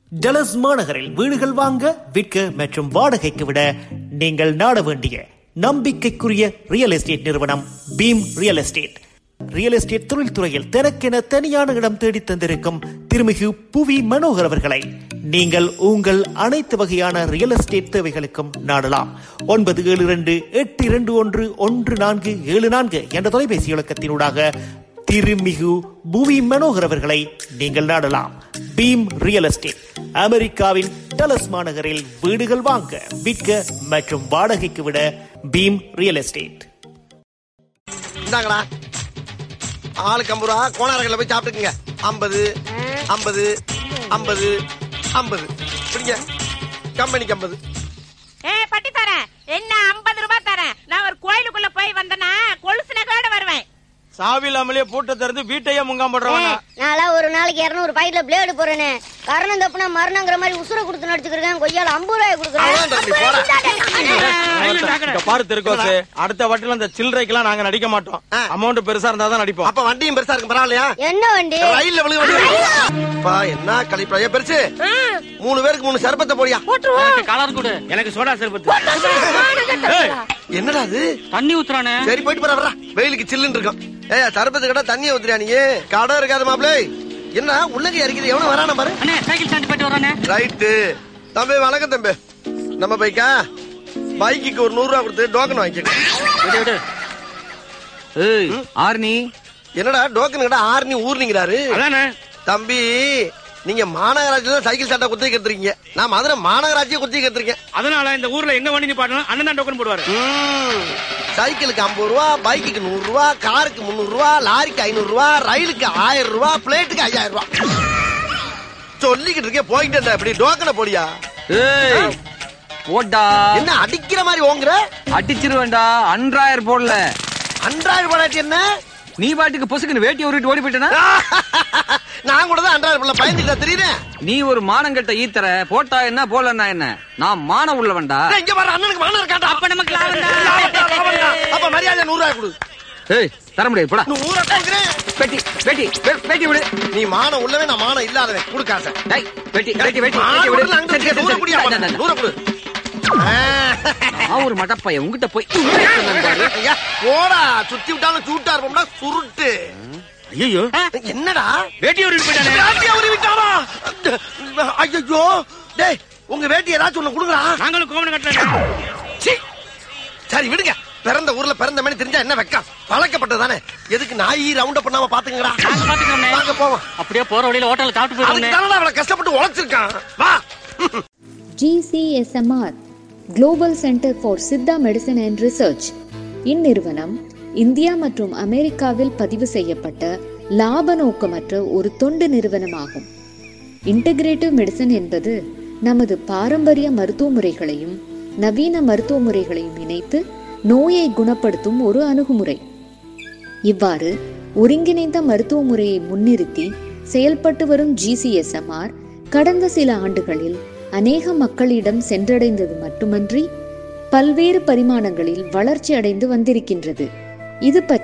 டலஸ் மாநகரில் வீடுகள் வாங்க விற்க மற்றும் வாடகைக்கு விட நீங்கள் நாட வேண்டிய நம்பிக்கைக்குரிய ரியல் எஸ்டேட் நிறுவனம் Bheem real estate real estate தொழில்துறையில் தனக்கென தனியான இடம் தேடி தந்திருக்கும் திருமிகு புவி மனோகர் அவர்களை நீங்கள் உங்கள் அனைத்து வகையான ரியல் எஸ்டேட் தேவைகளுக்கும் நாடலாம் ஒன்பது ஏழு இரண்டு எட்டு இரண்டு ஒன்று ஒன்று நான்கு ஏழு நான்கு என்ற தொலைபேசி இலக்கத்தினூடாக திருமிகு புவி மனோகர் அவர்களை நீங்கள் நாடலாம் பீம் ரியல் எஸ்டேட் அமெரிக்காவின் டலஸ் மாநகரில் வீடுகள் வாங்க விற்க மற்றும் வாடகைக்கு விட பீம் ரியல் எஸ்டேட் இந்தாங்களா ஆளுக்கு ஐம்பது ரூபா கோணாரங்களில் போய் சாப்பிட்டுக்குங்க ஐம்பது ஐம்பது ஐம்பது ஐம்பது பிடிங்க கம்பெனிக்கு ஐம்பது ஏ பட்டி தரேன் என்ன ஐம்பது ரூபாய் தரேன் நான் ஒரு கோயிலுக்குள்ள போய் வந்தனா கொலுசு நகையோட வருவேன் சாவி இல்லாமலே பூட்டை திறந்து வீட்டையே முங்காம் போடுறவன நான்லாம் ஒரு நாளைக்கு இருநூறு பாக்கெட்ல பிளேடு போறேனே கரணம் தப்புனா மரணங்கிற மாதிரி உசுர கொடுத்து நடிச்சுக்கிறேன் கொய்யால ஐம்பது ரூபாய் அதான் தம்பி, போடா. கொடுக்குறேன் இங்க பாரு திருக்கோசு அடுத்த வாட்டில அந்த சில்லறைக்கெல்லாம் நாங்க நடிக்க மாட்டோம் ஆ. அமௌண்ட் பெருசா இருந்தா தான் நடிப்போம் அப்ப வண்டியும் பெருசா இருக்கு பரவாயில்லையா என்ன வண்டி ரயில்ல விழுக வண்டி பா என்ன கழிப்பா ஏ பெருசு மூணு பேருக்கு மூணு சர்பத்தை போடியா கலர் கொடு எனக்கு சோடா சர்பத்து என்னடா அது தண்ணி ஊத்துறானே சரி போயிட்டு போற வரா வெயிலுக்கு சில்லுன்னு இருக்கும் ஏ சர்பத்து கடை தண்ணியை ஊத்துறியா நீ கடை இருக்காது மாப்பிளே என்ன உள்ளங்க இறக்கிது எவனும் வரான பாரு அண்ணே சைக்கிள் ஸ்டாண்ட் போயிட்டு வரானே ரைட்டு தம்பி வணக்கம் தம்பி நம்ம பைக்கா பைக்குக்கு ஒரு நூறு ரூபா கொடுத்து டோக்கன் வாங்கிக்க விடு விடு ஏய் ஆர்னி என்னடா டோக்கன் கடை ஆறுனி ஊர்னிங்கிறாரு அதானே தம்பி நீங்க மாநகராட்சியில சைக்கிள் சட்டை குத்தி கத்துறீங்க நான் மதுரை மாநகராட்சியை குத்தி கத்துருக்கேன் அதனால இந்த ஊர்ல எங்க வண்டி நிப்பாட்டணும் அண்ணன் தான் டோக்கன் போடுவாரு சைக்கிளுக்கு ஐம்பது ரூபா பைக்குக்கு நூறு ரூபா காருக்கு முந்நூறு ரூபா லாரிக்கு ஐநூறு ரூபா ரயிலுக்கு ஆயிரம் ரூபா பிளேட்டுக்கு ஐயாயிரம் ரூபா சொல்லிக்கிட்டு இருக்கேன் போயிட்டு இருந்தேன் இப்படி டோக்கனை போடியா ஏய் போட்டா என்ன அடிக்கிற மாதிரி ஓங்குற அடிச்சிருவேன்டா அன்றாயர் போடல அன்றாயிரம் போடாட்டி என்ன நீ பாட்டுக்கு பொசுக்குன்னு வேட்டி உருட்டு ஓடி போயிட்டனா நான் கூட தான் அன்றாயிரம் பிள்ளை பயந்துட்டா தெரியுறேன் நீ ஒரு மானங்கட்ட ஈத்தர போட்டா என்ன போடலன்னா என்ன நான் மானம் உள்ளவன்டா இங்க வர அண்ணனுக்கு மானம் இருக்காண்டா அப்ப நமக்கு லாபம் லாபம் தான். அப்ப மரியாதை நூறு ரூபாய் கொடு ஏய் தர முடியாது போடா நூறு கொடுக்குறேன் பெட்டி பெட்டி வெ- வெட்டி விடு நீ மானம் உள்ளவே நான் மானம் இல்லாதவன் கொடுக்காச டேய் வெட்டி வெட்டி வெட்டி வெட்டி விடு சரி, சரி, சரி, நூறு குடியா சரி, சரி, சரி. நூறு கொடு நான் ஒரு மடப்பைய உங்ககிட்ட போய் பாரு. ஐயா, போடா சுத்தி விட்டாலும் சூட்டா இருப்போம்னா சுருட்டு ஐயோ என்னடா வேட்டி ஒரு போயிட்டானே வேட்டியை உருவி விட்டானா ஐயோ டேய் உங்க வேட்டி ஏதாச்சும் ஒண்ணு கொடுங்கடா நாங்களும் கோவணம் கட்டல சீ. சரி விடுங்க பிறந்த ஊர்ல பிறந்த மணி தெரிஞ்சா என்ன வெக்கம் பழக்கப்பட்டதானே எதுக்கு நாய் ரவுண்ட் பண்ணாம பாத்துங்கடா நாங்க பாத்துக்கிறோம்ண்ணே. வாங்க போவோம் அப்படியே போற வழியில ஹோட்டல்ல சாப்பிட்டு அதுக்கு போயிருந்தேன் தானடா அவளை கஷ்டப்பட்டு உழைச்சிருக்கான் வா GCSMR global centre for Siddha medicine and research இந்நிறுவனம் இந்தியா மற்றும் அமெரிக்காவில் பதிவு செய்யப்பட்ட லாப நோக்கமற்ற ஒரு தொண்டு நிறுவனமாகும் இன்டகிரேட்டிவ் மெடிசன் என்பது நமது பாரம்பரிய மருத்துவ முறைகளையும் நவீன மருத்துவ முறைகளையும் இணைத்து நோயை குணப்படுத்தும் ஒரு அணுகுமுறை இவ்வாறு ஒருங்கிணைந்த மருத்துவ முறையை முன்னிறுத்தி செயல்பட்டு வரும் ஜிசிஎஸ்எம்ஆர் கடந்த சில ஆண்டுகளில் அநேக மக்களிடம் சென்றடைந்தது மட்டுமன்றி பல்வேறு பரிமாணங்களில் வளர்ச்சி அடைந்து வந்திருக்கின்றது இது பற்றி